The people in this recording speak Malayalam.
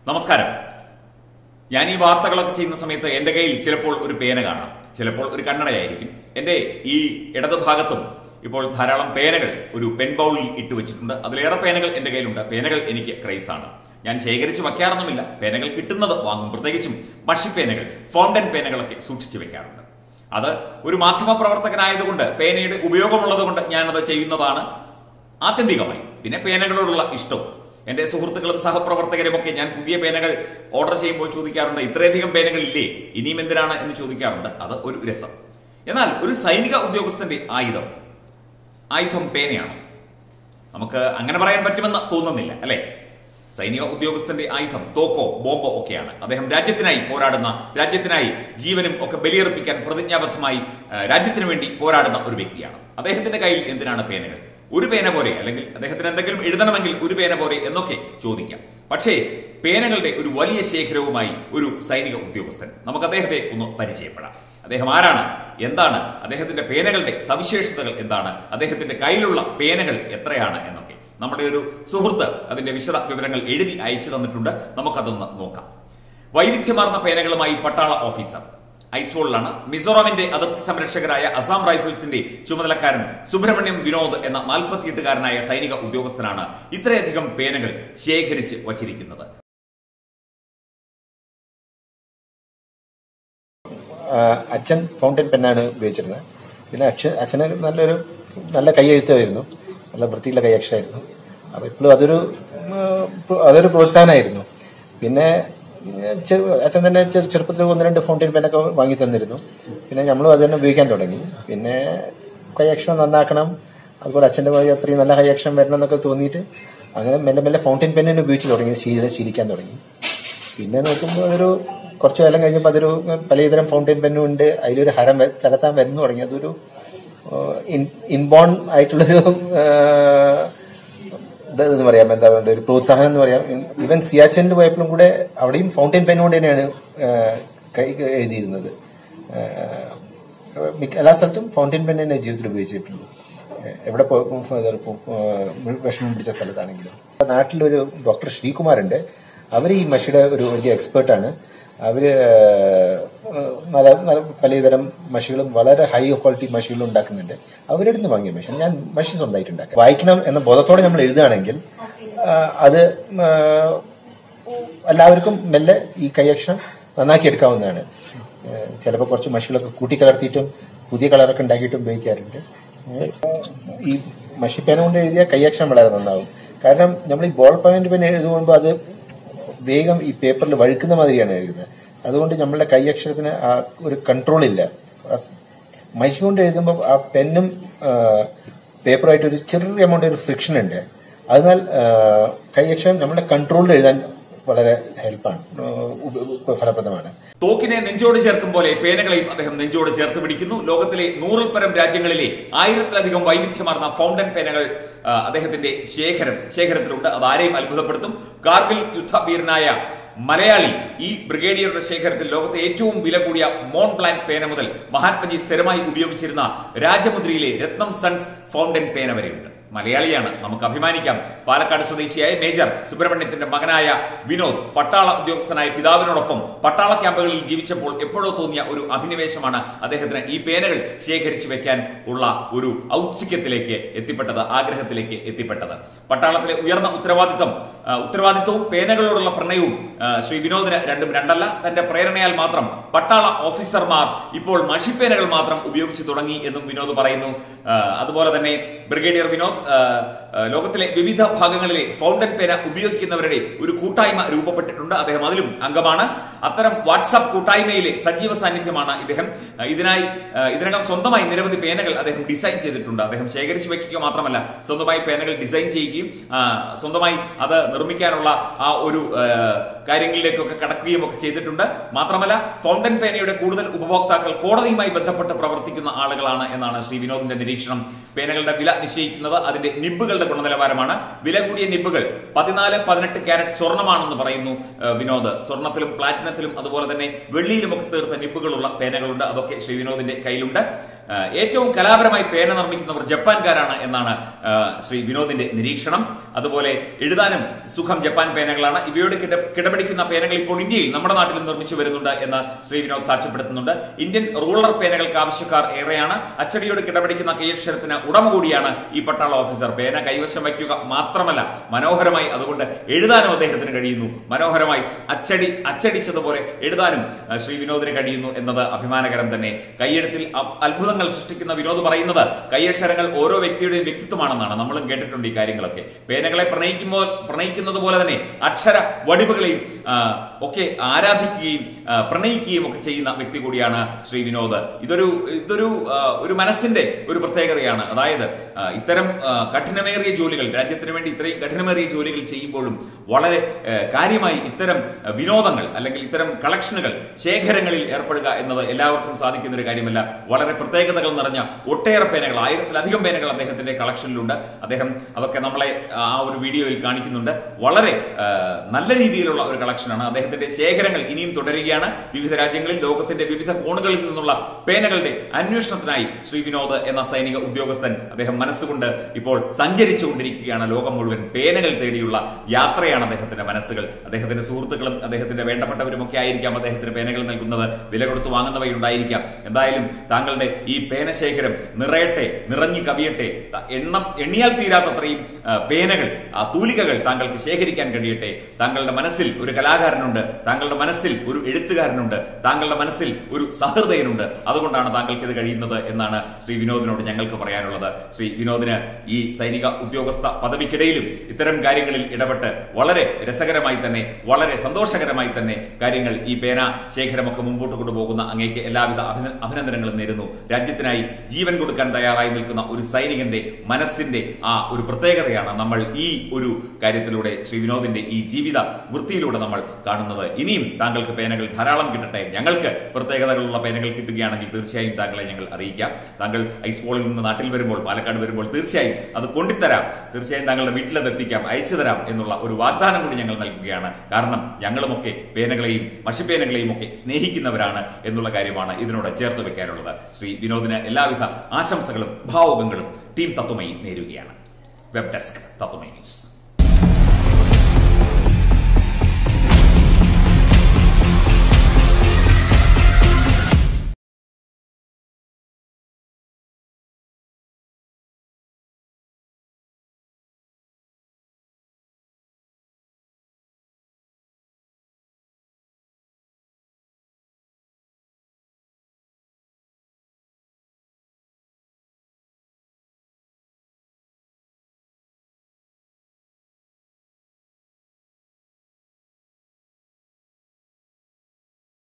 നമസ്കാരം ഞാൻ ഈ വാർത്തകളൊക്കെ ചെയ്യുന്ന സമയത്ത് എന്റെ കയ്യിൽ ചിലപ്പോൾ ഒരു പേന കാണാം ചിലപ്പോൾ ഒരു കണ്ണടയായിരിക്കും എന്റെ ഈ ഇടതുഭാഗത്തും ഇപ്പോൾ ധാരാളം പേനകൾ ഒരു പെൻ ബൗളിൽ ഇട്ട് വെച്ചിട്ടുണ്ട് അതിലേറെ പേനകൾ എന്റെ കയ്യിലുണ്ട് പേനകൾ എനിക്ക് ക്രൈസ് ആണ് ഞാൻ ശേഖരിച്ച് വയ്ക്കാറൊന്നുമില്ല പേനകൾ കിട്ടുന്നത് വാങ്ങും പ്രത്യേകിച്ചും മഷിപ്പേനകൾ ഫൗണ്ടൻ പേനകളൊക്കെ സൂക്ഷിച്ചു വെക്കാറുണ്ട് അത് ഒരു മാധ്യമ പ്രവർത്തകനായതുകൊണ്ട് പേനയുടെ ഉപയോഗമുള്ളത് കൊണ്ട് ഞാനത് ചെയ്യുന്നതാണ് ആത്യന്തികമായി പിന്നെ പേനകളോടുള്ള ഇഷ്ടവും എന്റെ സുഹൃത്തുക്കളും സഹപ്രവർത്തകരും ഒക്കെ ഞാൻ പുതിയ പേനകൾ ഓർഡർ ചെയ്യുമ്പോൾ ചോദിക്കാറുണ്ട് ഇത്രയധികം പേനകൾ ഇല്ലേ ഇനിയും എന്തിനാണ് എന്ന് ചോദിക്കാറുണ്ട് അത് ഒരു രസം എന്നാൽ ഒരു സൈനിക ഉദ്യോഗസ്ഥന്റെ ആയുധം ആയുധം പേനയാണ് നമുക്ക് അങ്ങനെ പറയാൻ പറ്റുമെന്ന് തോന്നുന്നില്ല അല്ലെ സൈനിക ഉദ്യോഗസ്ഥന്റെ ആയുധം തോക്കോ ബോംബോ ഒക്കെയാണ് അദ്ദേഹം രാജ്യത്തിനായി പോരാടുന്ന രാജ്യത്തിനായി ജീവനും ഒക്കെ ബലിയർപ്പിക്കാൻ പ്രതിജ്ഞാബദ്ധമായി ആ, രാജ്യത്തിന് വേണ്ടി പോരാടുന്ന ഒരു വ്യക്തിയാണ് അദ്ദേഹത്തിന്റെ കയ്യിൽ എന്തിനാണ് പേനകൾ ഒരു പേന പോരെ അല്ലെങ്കിൽ അദ്ദേഹത്തിന് എന്തെങ്കിലും എഴുതണമെങ്കിൽ ഒരു പേന പോരെ എന്നൊക്കെ ചോദിക്കാം പക്ഷേ പേനകളുടെ ഒരു വലിയ ശേഖരവുമായി ഒരു സൈനിക ഉദ്യോഗസ്ഥൻ നമുക്ക് അദ്ദേഹത്തെ ഒന്ന് പരിചയപ്പെടാം അദ്ദേഹം ആരാണ് എന്താണ് അദ്ദേഹത്തിന്റെ പേനകളുടെ സവിശേഷതകൾ എന്താണ് അദ്ദേഹത്തിന്റെ കയ്യിലുള്ള പേനകൾ എത്രയാണ് എന്നൊക്കെ നമ്മുടെ ഒരു സുഹൃത്ത് അതിന്റെ വിശദ വിവരങ്ങൾ എഴുതി അയച്ചു തന്നിട്ടുണ്ട് നമുക്കതൊന്ന് നോക്കാം വൈവിധ്യമാർന്ന പേനകളുമായി പട്ടാള ഓഫീസർ ഐസ്വോളിലാണ് മിസോറാമിന്റെ അതിർത്തി സംരക്ഷകരായ അസാം റൈഫിൾസിന്റെ ചുമതലക്കാരൻ സുബ്രഹ്മണ്യം വിനോദ് എന്ന നാൽപ്പത്തിയെട്ടുകാരനായ സൈനിക ഉദ്യോഗസ്ഥനാണ് ഇത്രയധികം പേനകൾ ശേഖരിച്ച് വച്ചിരിക്കുന്നത് ആ, അച്ഛൻ ഫൗണ്ടൻ പെന്നാണ് ഉപയോഗിച്ചിരുന്നത് പിന്നെ അച്ഛൻ അച്ഛന് നല്ലൊരു നല്ല കൈയെഴുത്തായിരുന്നു നല്ല വൃത്തിയുള്ള കൈയക്ഷരമായിരുന്നു അപ്പോൾ ഇപ്പോഴും അതൊരു ഉം, അതൊരു പ്രോത്സാഹനമായിരുന്നു പിന്നെ ഉം, ചെറു- അച്ഛൻ തന്നെ ചെറു- ചെറുപ്പത്തിൽ ഒന്ന് രണ്ട് ഫൗണ്ടൻ പെന്നൊക്കെ വാങ്ങി തന്നിരുന്നു പിന്നെ നമ്മളും അത് തന്നെ ഉപയോഗിക്കാൻ തുടങ്ങി പിന്നെ കൈയക്ഷരം നന്നാക്കണം അതുപോലെ അച്ഛൻ്റെ പോലെ അത്രയും നല്ല കൈയക്ഷരം വരണം എന്നൊക്കെ തോന്നിയിട്ട് അങ്ങനെ മെല്ലെ മെല്ലെ ഫൗണ്ടൻ പെന്നിന് ഉപയോഗിച്ച് തുടങ്ങി ശീല ശീലിക്കാൻ തുടങ്ങി പിന്നെ നോക്കുമ്പോൾ അതൊരു കുറച്ച് കാലം കഴിഞ്ഞപ്പോൾ അതൊരു പലതരം ഫൗണ്ടൈൻ പെന്നും ഉണ്ട് അതിലൊരു ഹരം വ- തലത്താൻ വരുന്നു തുടങ്ങി അതൊരു ഇൻബോൺ ആയിട്ടുള്ളൊരു ഇതെന്ന് പറയാം എന്താ പറയുക ഒരു പ്രോത്സാഹനം എന്ന് പറയാം ഈവൻ സിയാച്ചനിൽ പോയപ്പോഴും കൂടെ അവിടെയും ഫൗണ്ടൈൻ പെൻ കൊണ്ട് തന്നെയാണ് ആ, കൈ എഴുതിയിരുന്നത് ആ, മിക്ക എല്ലാ സ്ഥലത്തും ഫൗണ്ടൈൻ പെൻ തന്നെ ജീവിതത്തിൽ ഉപയോഗിച്ചിട്ടുള്ളൂ എവിടെ പോ- പോ- പോ- പോ- വിഷമം പിടിച്ച സ്ഥലത്താണെങ്കിലും നാട്ടിലൊരു ഡോക്ടർ ശ്രീകുമാറുണ്ട് അവർ ഈ മഷിയുടെ ഒരു വലിയ എക്സ്പേർട്ടാണ് അവര് ഏഹ്, നല്ല നല്ല പലതരം മഷികളും വളരെ ഹൈ ക്വാളിറ്റി മഷികളും ഉണ്ടാക്കുന്നുണ്ട് അവരുടെ നിന്ന് വാങ്ങിയ മഷി ഞാൻ മഷി സ്വന്തമായിട്ട് ഉണ്ടാക്കാം വായിക്കണം എന്ന ബോധത്തോടെ നമ്മൾ എഴുതുകയാണെങ്കിൽ ആ, അത് ആ, എല്ലാവർക്കും മെല്ലെ ഈ കൈയക്ഷരം നന്നാക്കി എടുക്കാവുന്നതാണ് ചിലപ്പോൾ കുറച്ച് മഷികളൊക്കെ കൂട്ടിക്കലർത്തിയിട്ടും പുതിയ കളറൊക്കെ ഉണ്ടാക്കിയിട്ടും ഉപയോഗിക്കാറുണ്ട് ഏഹ്, ഈ മഷിപ്പേന കൊണ്ട് എഴുതിയ കൈയക്ഷരം വളരെ നന്നാവും കാരണം നമ്മൾ ഈ ബോൾ പോയിന്റ് പെൻ എഴുതുമ്പോൾ അത് വേഗം ഈ പേപ്പറിൽ വഴുക്കുന്ന മാതിരിയാണ് എഴുതുന്നത് അതുകൊണ്ട് നമ്മളുടെ കൈയക്ഷരത്തിന് ആ ഒരു കൺട്രോൾ ഇല്ല ആ മഷി കൊണ്ട് എഴുതുമ്പോൾ ആ പെന്നും പേപ്പറുമായിട്ട് ഒരു ചെറിയ എമൗണ്ട് ഒരു ഫ്രിക്ഷൻ ഉണ്ട് അതിനാൽ ആ, കൈയക്ഷരം നമ്മുടെ കൺട്രോളിൽ എഴുതാൻ വളരെ ഹെൽപ്പാണ് ഫലപ്രദമാണ് തോക്കിനെ നെഞ്ചോട് ചേർക്കും പോലെ പേനകളെയും അദ്ദേഹം നെഞ്ചോട് ചേർത്ത് പിടിക്കുന്നു ലോകത്തിലെ നൂറിൽ പരം രാജ്യങ്ങളിലെ ആയിരത്തിലധികം വൈവിധ്യമാർന്ന ഫൗണ്ടൻ പേനകൾ ആ, അദ്ദേഹത്തിന്റെ ശേഖരം ശേഖരത്തിലുണ്ട് അത് ആരെയും അത്ഭുതപ്പെടുത്തും കാർഗിൽ യുദ്ധവീരനായ മലയാളി ഈ ബ്രിഗേഡിയറുടെ ശേഖരത്തിൽ ലോകത്തെ ഏറ്റവും വില കൂടിയ മോൺ ബ്ലാങ്ക് പേന മുതൽ മഹാത്മജി സ്ഥിരമായി ഉപയോഗിച്ചിരുന്ന രാജമുദ്രയിലെ രത്നം സൺസ് ഫൗണ്ടൻ പേന വരെയുണ്ട് മലയാളിയാണ് നമുക്ക് അഭിമാനിക്കാം പാലക്കാട് സ്വദേശിയായ മേജർ സുബ്രഹ്മണ്യത്തിന്റെ മകനായ വിനോദ് പട്ടാള ഉദ്യോഗസ്ഥനായ പിതാവിനോടൊപ്പം പട്ടാള ക്യാമ്പുകളിൽ ജീവിച്ചപ്പോൾ എപ്പോഴോ തോന്നിയ ഒരു അഭിനിവേശമാണ് അദ്ദേഹത്തിന് ഈ പേനകൾ ശേഖരിച്ചു വെക്കാൻ ഉള്ള ഒരു ഔത്സുക്യത്തിലേക്ക് എത്തിപ്പെട്ടത് ആഗ്രഹത്തിലേക്ക് എത്തിപ്പെട്ടത് പട്ടാളത്തിലെ ഉയർന്ന ഉത്തരവാദിത്വം ആ, ഉത്തരവാദിത്വവും പേനകളോടുള്ള പ്രണയവും ആ, ശ്രീ വിനോദിന് രണ്ടും രണ്ടല്ല തന്റെ പ്രേരണയാൽ മാത്രം പട്ടാള ഓഫീസർമാർ ഇപ്പോൾ മഷിപ്പേനകൾ മാത്രം ഉപയോഗിച്ചു തുടങ്ങി എന്നും വിനോദ് പറയുന്നു ആ, അതുപോലെ തന്നെ ബ്രിഗേഡിയർ വിനോദ് ആ, ആ, ലോകത്തിലെ വിവിധ ഭാഗങ്ങളിലെ ഫൗണ്ടൻ പേന ഉപയോഗിക്കുന്നവരുടെ ഒരു കൂട്ടായ്മ രൂപപ്പെട്ടിട്ടുണ്ട് അദ്ദേഹം അതിലും അംഗമാണ് അത്തരം വാട്സാപ്പ് കൂട്ടായ്മയിലെ സജീവ സാന്നിധ്യമാണ് ഇദ്ദേഹം ആ, ഇതിനായി ആ, ഇതിനകം സ്വന്തമായി നിരവധി പേനകൾ അദ്ദേഹം ഡിസൈൻ ചെയ്തിട്ടുണ്ട് അദ്ദേഹം ശേഖരിച്ചു വെക്കുക മാത്രമല്ല സ്വന്തമായി പേനകൾ ഡിസൈൻ ചെയ്യുകയും ആ, സ്വന്തമായി അത് നിർമ്മിക്കാനുള്ള ആ ഒരു ആ, കാര്യങ്ങളിലേക്കൊക്കെ കടക്കുകയും ഒക്കെ ചെയ്തിട്ടുണ്ട് മാത്രമല്ല ഫൗണ്ടൻ പേനയുടെ കൂടുതൽ ഉപഭോക്താക്കൾ കോടതിയുമായി ബന്ധപ്പെട്ട് പ്രവർത്തിക്കുന്ന ആളുകളാണ് എന്നാണ് ശ്രീ വിനോദിന്റെ നിരീക്ഷണം പേനകളുടെ വില നിശ്ചയിക്കുന്നത് അതിന്റെ നിബുകളുടെ ഗുണനിലവാരമാണ് വില കൂടിയ നിബുകൾ പതിനാല് പതിനെട്ട് ക്യാരറ്റ് സ്വർണ്ണമാണെന്ന് പറയുന്നു ആ, വിനോദ് സ്വർണ്ണത്തിലും പ്ലാറ്റിനത്തിലും അതുപോലെ തന്നെ വെള്ളിയിലുമൊക്കെ തീർത്ത നിബുകളുള്ള പേനകളുണ്ട് അതൊക്കെ ശ്രീ വിനോദിന്റെ കയ്യിലുണ്ട് ആ, ഏറ്റവും കലാപരമായി പേന നിർമ്മിക്കുന്നവർ ജപ്പാൻകാരാണ് എന്നാണ് ആ, ശ്രീ വിനോദിന്റെ നിരീക്ഷണം അതുപോലെ എഴുതാനും സുഖം ജപ്പാൻ പേനകളാണ് ഇവയോട് കിട കിടപിടിക്കുന്ന പേനകൾ ഇപ്പോൾ ഇന്ത്യയിൽ നമ്മുടെ നാട്ടിലും നിർമ്മിച്ചു വരുന്നുണ്ട് എന്ന് ശ്രീ വിനോദ് സാക്ഷ്യപ്പെടുത്തുന്നുണ്ട് ഇന്ത്യൻ റൂളർ പേനകൾക്ക് ആവശ്യക്കാർ ഏറെയാണ് അച്ചടിയോട് കിടപിടിക്കുന്ന കൈയക്ഷരത്തിന് ഉടമ കൂടിയാണ് ഈ പട്ടാള ഓഫീസർ പേന കൈവശം വയ്ക്കുക മാത്രമല്ല മനോഹരമായി അതുകൊണ്ട് എഴുതാനും അദ്ദേഹത്തിന് കഴിയുന്നു മനോഹരമായി അച്ചടി അച്ചടിച്ചതുപോലെ എഴുതാനും ആ, ശ്രീ വിനോദിന് കഴിയുന്നു എന്നത് അഭിമാനകരം തന്നെ കൈയെഴുത്തിൽ അ- അത്ഭുതങ്ങൾ സൃഷ്ടിക്കുന്ന വിനോദ് പറയുന്നത് കൈയക്ഷരങ്ങൾ ഓരോ വ്യക്തിയുടെയും വ്യക്തിത്വമാണെന്നാണ് നമ്മളും കേട്ടിട്ടുണ്ട് ഈ കാര്യങ്ങളൊക്കെ പേനകളെ പ്രണയിക്കുമ്പോൾ പ്രണയിക്കുന്നത് പോലെ തന്നെ അക്ഷര വടിവുകളെയും ആ, ഒക്കെ ആരാധിക്കുകയും ആ, പ്രണയിക്കുകയും ഒക്കെ ചെയ്യുന്ന വ്യക്തി കൂടിയാണ് ശ്രീ വിനോദ് ഇതൊരു ഇതൊരു ആ, ഒരു മനസ്സിന്റെ ഒരു പ്രത്യേകതയാണ് അതായത് ആ, ഇത്തരം ആ, കഠിനമേറിയ ജോലികൾ രാജ്യത്തിന് വേണ്ടി ഇത്രയും കഠിനമേറിയ ജോലികൾ ചെയ്യുമ്പോഴും വളരെ ആ, കാര്യമായി ഇത്തരം ആ, വിനോദങ്ങൾ അല്ലെങ്കിൽ ഇത്തരം കളക്ഷനുകൾ ശേഖരങ്ങളിൽ ഏർപ്പെടുക എന്നത് എല്ലാവർക്കും സാധിക്കുന്ന ഒരു കാര്യമല്ല വളരെ പ്രത്യേകതകൾ നിറഞ്ഞ ഒട്ടേറെ പേനകൾ ആയിരത്തിലധികം പേനകൾ അദ്ദേഹത്തിന്റെ കളക്ഷനിലുണ്ട് അദ്ദേഹം അതൊക്കെ നമ്മളെ ആ ഒരു വീഡിയോയിൽ കാണിക്കുന്നുണ്ട് വളരെ ആ, നല്ല രീതിയിലുള്ള ഒരു കളക്ഷനാണ് അദ്ദേഹത്തിന്റെ ശേഖരങ്ങൾ ഇനിയും തുടരുകയാണ് വിവിധ രാജ്യങ്ങളിൽ ലോകത്തിന്റെ വിവിധ കോണുകളിൽ നിന്നുള്ള പേനകളുടെ അന്വേഷണത്തിനായി ശ്രീ വിനോദ് എന്ന സൈനിക ഉദ്യോഗസ്ഥൻ അദ്ദേഹം മനസ്സുകൊണ്ട് ഇപ്പോൾ സഞ്ചരിച്ചുകൊണ്ടിരിക്കുകയാണ് ലോകം മുഴുവൻ പേനകൾ തേടിയുള്ള യാത്രയാണ് അദ്ദേഹത്തിന്റെ മനസ്സുകൾ അദ്ദേഹത്തിന്റെ സുഹൃത്തുക്കളും അദ്ദേഹത്തിന്റെ വേണ്ടപ്പെട്ടവരും ഒക്കെ ആയിരിക്കാം അദ്ദേഹത്തിന് പേനകൾ നൽകുന്നത് വില കൊടുത്ത് വാങ്ങുന്നവയുണ്ടായിരിക്കാം എന്തായാലും താങ്കളുടെ ഈ പേനശേഖരം നിറയട്ടെ നിറഞ്ഞു കവിയട്ടെ ത- എണ്ണം എണ്ണിയാൽ തീരാത്തത്രയും ആ, പേനകൾ ആ തൂലികകൾ താങ്കൾക്ക് ശേഖരിക്കാൻ കഴിയട്ടെ താങ്കളുടെ മനസ്സിൽ ഒരു കലാകാരനുണ്ട് താങ്കളുടെ മനസ്സിൽ ഒരു എഴുത്തുകാരനുണ്ട് താങ്കളുടെ മനസ്സിൽ ഒരു സഹൃദയനുണ്ട് അതുകൊണ്ടാണ് താങ്കൾക്ക് ഇത് കഴിയുന്നത് എന്നാണ് ശ്രീ വിനോദിനോട് ഞങ്ങൾക്ക് പറയാനുള്ളത് ശ്രീ വിനോദിന് ഈ സൈനിക ഉദ്യോഗസ്ഥ പദവിക്കിടയിലും ഇത്തരം കാര്യങ്ങളിൽ ഇടപെട്ട് വളരെ രസകരമായി തന്നെ വളരെ സന്തോഷകരമായി തന്നെ കാര്യങ്ങൾ ഈ പേന ശേഖരമൊക്കെ മുമ്പോട്ട് കൊണ്ടുപോകുന്ന അങ്ങേക്ക് എല്ലാവിധ അഭിന- അഭിനന്ദനങ്ങളും നേരുന്നു രാജ്യത്തിനായി ജീവൻ കൊടുക്കാൻ തയ്യാറായി നിൽക്കുന്ന ഒരു സൈനികന്റെ മനസ്സിന്റെ ആ ഒരു പ്രത്യേകതയാണ് നമ്മൾ ഈ ഒരു കാര്യത്തിലൂടെ ശ്രീ വിനോദിന്റെ ഈ ജീവിത വൃത്തിയിലൂടെ നമ്മൾ കാണുന്നത് ഇനിയും താങ്കൾക്ക് പേനകൾ ധാരാളം കിട്ടട്ടെ ഞങ്ങൾക്ക് പ്രത്യേകതകളുള്ള പേനകൾ കിട്ടുകയാണെങ്കിൽ തീർച്ചയായും താങ്കളെ ഞങ്ങൾ അറിയിക്കാം താങ്കൾ ഐസ്ബോളിൽ നിന്ന് നാട്ടിൽ വരുമ്പോൾ പാലക്കാട് വരുമ്പോൾ തീർച്ചയായും അത് കൊണ്ടുതരാം തീർച്ചയായും താങ്കളുടെ വീട്ടിലത് എത്തിക്കാം അയച്ചു തരാം എന്നുള്ള ഒരു വാഗ്ദാനം കൂടി ഞങ്ങൾ നൽകുകയാണ് കാരണം ഞങ്ങളുമൊക്കെ പേനകളെയും മഷിപ്പേനകളെയും ഒക്കെ സ്നേഹിക്കുന്നവരാണ് എന്നുള്ള കാര്യമാണ് ഇതിനോട് ചേർത്ത് വെക്കാനുള്ളത് ശ്രീ വിനോദിന് എല്ലാവിധ ആശംസകളും ഭാവുകങ്ങളും ടീം തത്വമയി നേരുകയാണ് വെബ് ഡെസ്ക് തത്വമയി ന്യൂസ്